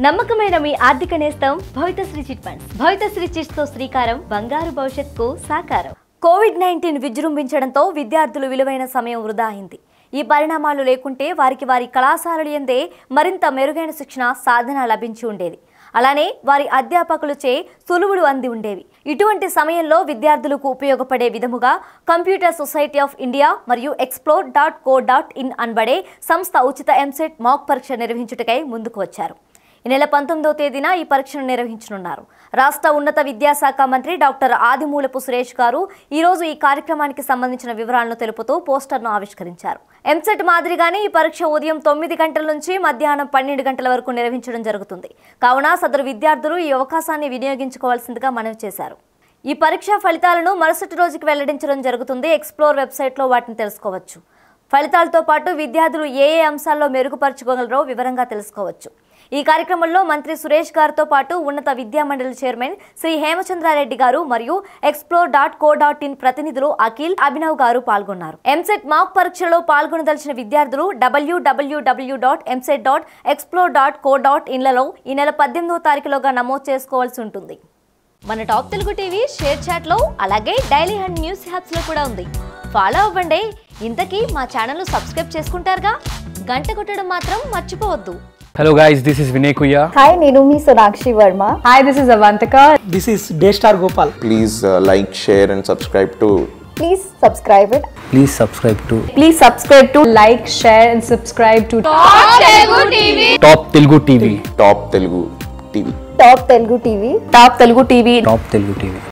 నమ్మకమైన మీ ఆర్థిక నేస్తం Bhavithasri chit funds Bhavithasri chits తో శ్రీకారం బంగారు భవిష్యత్తుకు సాకారం కోవిడ్ నైన్టీన్ విజృంభించడంతో విద్యార్థులు విలువైన సమయం వృధా అయింది ఈ పరిణామాలు లేకుంటే వారికి వారి కళాశాలలు ఎందే మరింత మెరుగైన శిక్షణ సాధన లభించి ఉండేది అలానే వారి అధ్యాపకులచే సులువులు అంది ఉండేవి ఇటువంటి సమయంలో విద్యార్థులకు ఉపయోగపడే విధముగా కంప్యూటర్ సొసైటీ ఆఫ్ ఇండియా మరియు explore dot co dot in అనబడే సంస్థ ఉచిత ఎంసెట్ మాక్ పరీక్ష నిర్వహించుటకై ముందుకు వచ్చారు ఈ నెల పంతొమ్మిదవ తేదీన ఈ పరీక్షను నిర్వహించనున్నారు రాష్ట్ర ఉన్నత విద్యాశాఖ మంత్రి డాక్టర్ ఆదిమూలపు సురేష్ గారు ఈ రోజు ఈ కార్యక్రమానికి సంబంధించిన వివరాలను తెలుపుతూ పోస్టర్ను ఆవిష్కరించారు ఎంసెట్ మాదిరిగానే ఈ పరీక్ష ఉదయం తొమ్మిది గంటల నుంచి మధ్యాహ్నం పన్నెండు గంటల వరకు నిర్వహించడం జరుగుతుంది కావున సదరు విద్యార్థులు ఈ అవకాశాన్ని వినియోగించుకోవాల్సిందిగా మనవి చేశారు ఈ పరీక్ష ఫలితాలను మరుసటి రోజుకి వెల్లడించడం జరుగుతుంది ఎక్స్ప్లోర్ వెబ్సైట్లో వాటిని తెలుసుకోవచ్చు ఫలితాలతో పాటు విద్యార్థులు ఏ ఏ అంశాల్లో మెరుగుపరచుకోగలరో వివరంగా తెలుసుకోవచ్చు ఈ కార్యక్రమంలో మంత్రి సురేష్ గారితో పాటు ఉన్నత విద్యా మండలి చైర్మన్ శ్రీ హేమచంద్రారెడ్డి గారు మరియు explore dot co dot in ప్రతినిధులు అఖిల్ అభినవ్ గారు పాల్గొన్నారు ఎంసెట్ మాక్ పరీక్షలో పాల్గొనదలిచిన విద్యార్థులు W W W dot EAMCET dot explore dot co dot ఇన్లలో ఈ నెల పద్దెనిమిదవ తారీఖులోగా నమోదు చేసుకోవాల్సి ఉంటుంది మన top Telugu TV ShareChat లో అలాగే డైలీ హండ్ న్యూస్ హ్యాప్స్ లో కూడా ఉంది ఫాలో అవ్వండి ఇంతకీ మా ఛానల్ సబ్స్క్రైబ్ చేసుకుంటారుగా గంట కొట్టడం మాత్రం మర్చిపోవద్దు Hello guys, this is Vinay Kuya. Hi నేను మీ Sonakshi Varma Hi, this is Avantika. This is Daystar Gopal. please uh, like, share, and subscribe to please subscribe it Please subscribe to Please subscribe to like, share, and subscribe to Top Telugu TV. Top Telugu TV. Top Telugu TV Top Telugu TV. Top Telugu TV.